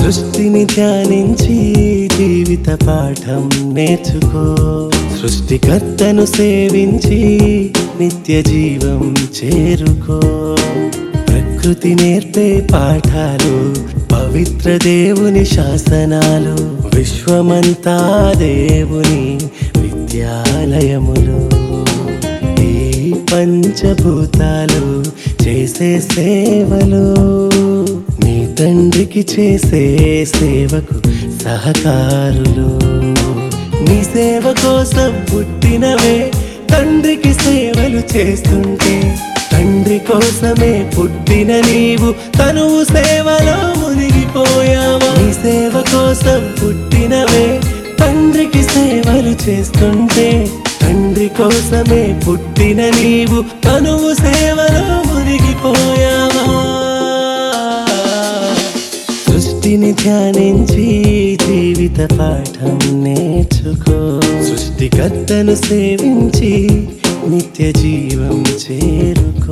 సృష్టిని ధ్యానించి జీవిత పాఠం నేర్చుకో సృష్టికర్తను సేవించి నిత్య జీవం చేరుకో ప్రకృతి నేర్పే పాఠాలు పవిత్ర దేవుని శాసనాలు విశ్వమంతా దేవుని విద్యాలయములు ఈ పంచభూతాలు చేసే సేవలు నీ తండ్రికి చేసే సేవకు సహకారులు నీ సేవ కోసం పుట్టినవే తండ్రికి సేవలు చేస్తుంటే తండ్రి కోసమే పుట్టిన నీవు తనువు సేవలో మునిగిపోయావా నీ సేవ కోసం పుట్టినవే తండ్రికి సేవలు చేస్తుంటే తండ్రి కోసమే పుట్టిన నీవు తనువు సేవలో మునిగిపోయావా సృష్టిని ధ్యానించి జీవిత పాఠం నేర్చుకో సృష్టికర్తను సేవించి నిత్య జీవం చేరుకో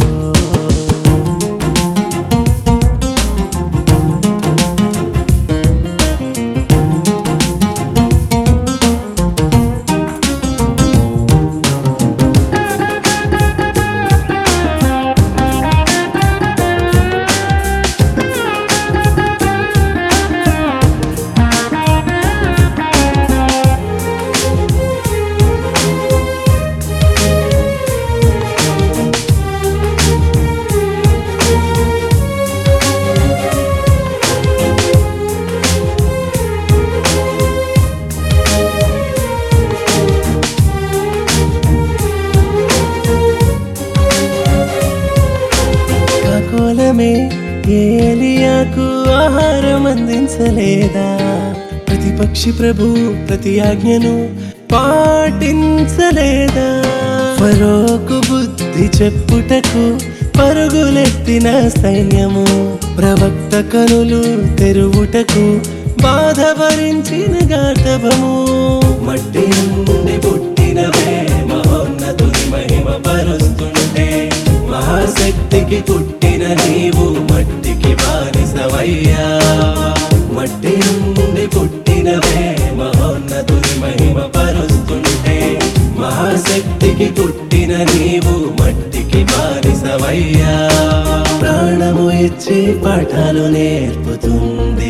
కాకోలమే ఏలియాకు ఆహారం అందించలేదా ప్రతిపక్షి ప్రభు ప్రతి ఆజ్ఞను పాటించలేదా ఫరోకు బుద్ధి చెప్పుటకు పరుగులెత్తిన సైన్యము ప్రవక్త కనులు తెరువుటకు బాధ భరించిన గాటభము మట్టి నుండి పుట్టినవే మహోన్నతుని మహిమ పరుస్తుంటే మహాశక్తికి పుట్టిన నీవు మట్టికి బానిసవయ్యా మట్టి నుండి పుట్టినవే మహోన్నతుని మహిమ పరుస్తుంటే మహాశక్తికి పుట్టిన నీవు మట్టికి బానిసవయ్యా ప్రాణము ఇచ్చి పాఠాలు నేర్పుతుంది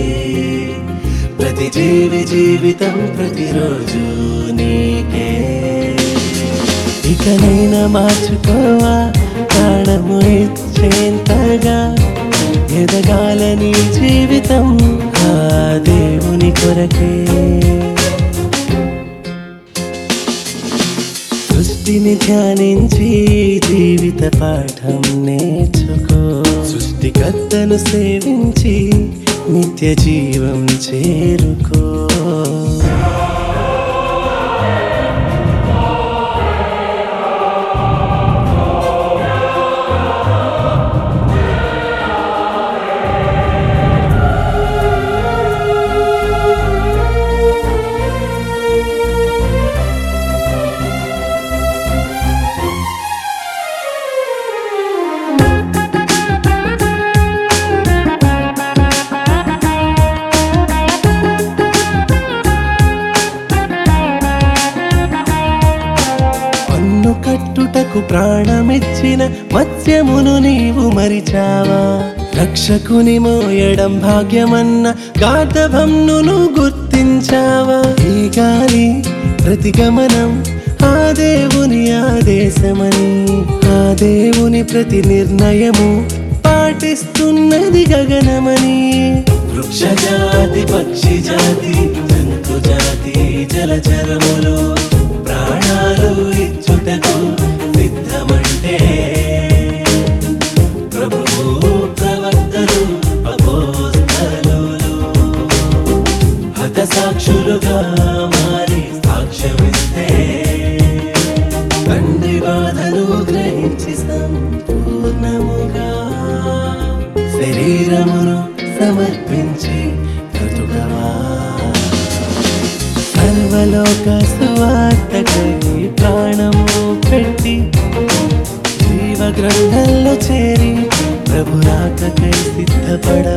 ప్రతి జీవి జీవితం ప్రతిరోజు నీకే ఇకనైనా మార్చుకోవా ప్రాణము ఇచ్చేంతగా ఎదగాలని జీవితం ఆ దేవుని కొరకే సృష్టిని ధ్యానించి జీవిత పాఠం నేర్చుకో సృష్టికర్తను సేవించి నిత్య జీవం చేరుకో పన్ను కట్టుటకు ప్రాణమిచ్చిన మత్స్యమును నీవు మరిచావా రక్షకుని మోయడం భాగ్యమన్న గాధభంను గుర్తించావా ఈ గాలి ప్రతిగమనం ఆ దేవుని ఆదేశమని ఆ దేవుని ప్రతి నిర్ణయము పాటిస్తున్నది గగనమని వృక్ష జాతి పక్షి జాతి జంతు జాతి జలచరములు ప్రాణాలు ఇచ్చుటకు సిద్ధమంటే ప్రభువు ప్రవక్తలు అపోస్తలులు హత సాక్షులుగా మారి సాక్ష్యమిస్తే తండ్రి బాధను గ్రహించి సంపూర్ణముగా శరీరమును సమర్పించి బ్రతుకవా సర్వలోక సువార్తకై ప్రాణము పెట్టి జీవ గ్రంథంలో చేరి ప్రభు రాకకై సిద్ధపడవా